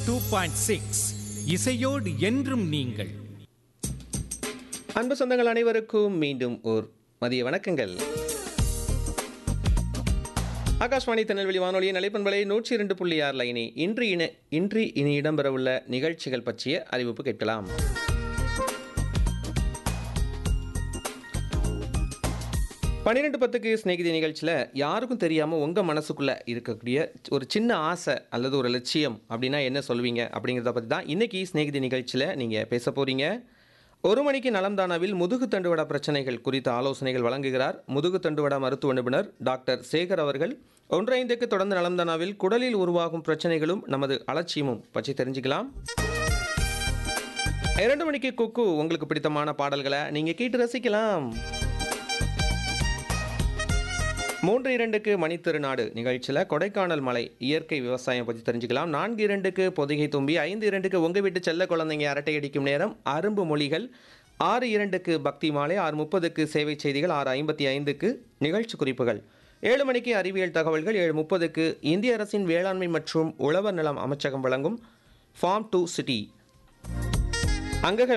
two point six இசையோடு என்றும் நீங்கள் அன்பு சொந்தங்கள் அனைவருக்கும் மீண்டும் ஓர் மதிய வணக்கங்கள் ஆகாஷ்வாணி திருநெல்வேலி வானொலியின் அலைப்பண்பலை நூற்றி இரண்டு புள்ளி ஆறு லைனி இன்று இன இன்று இனி இடம்பெறவுள்ள நிகழ்ச்சிகள் பற்றிய அறிவிப்பு கேட்கலாம் பன்னிரெண்டு பத்துக்கு ஸ்நேகிதி நிகழ்ச்சியில் யாருக்கும் தெரியாமல் உங்கள் மனசுக்குள்ளே இருக்கக்கூடிய ஒரு சின்ன ஆசை அல்லது ஒரு லட்சியம் அப்படின்னா என்ன சொல்வீங்க அப்படிங்கிறத பற்றி தான் இன்றைக்கி ஸ்நேகிதி நிகழ்ச்சியில் நீங்கள் பேச போகிறீங்க ஒரு மணிக்கு நலம்தானாவில் முதுகு தண்டுவட பிரச்சனைகள் குறித்த ஆலோசனைகள் வழங்குகிறார் முதுகு தண்டுவட மருத்துவ நிபுணர் டாக்டர் சேகர் அவர்கள் ஒன்றைந்துக்கு தொடர்ந்து நலம்தானாவில் குடலில் உருவாகும் பிரச்சனைகளும் நமது அலட்சியமும் பற்றி தெரிஞ்சுக்கலாம் இரண்டு மணிக்கு குக்கு உங்களுக்கு பிடித்தமான பாடல்களை நீங்கள் கேட்டு ரசிக்கலாம் மூன்று இரண்டுக்கு மணித்திருநாடு நிகழ்ச்சியில் கொடைக்கானல் மலை இயற்கை விவசாயம் பற்றி தெரிஞ்சுக்கலாம் நான்கு இரண்டுக்கு பொதிகை தும்பி ஐந்து இரண்டுக்கு உங்கள் வீட்டு செல்ல குழந்தைங்க அரட்டை அடிக்கும் நேரம் அரும்பு மொழிகள் ஆறு இரண்டுக்கு பக்தி மாலை ஆறு முப்பதுக்கு சேவை செய்திகள் ஆறு ஐம்பத்தி ஐந்துக்கு நிகழ்ச்சி குறிப்புகள் ஏழு மணிக்கு அறிவியல் தகவல்கள் ஏழு முப்பதுக்கு இந்திய அரசின் வேளாண்மை மற்றும் உழவர் நலம் அமைச்சகம் வழங்கும் ஃபார்ம் டு சிட்டி அங்கக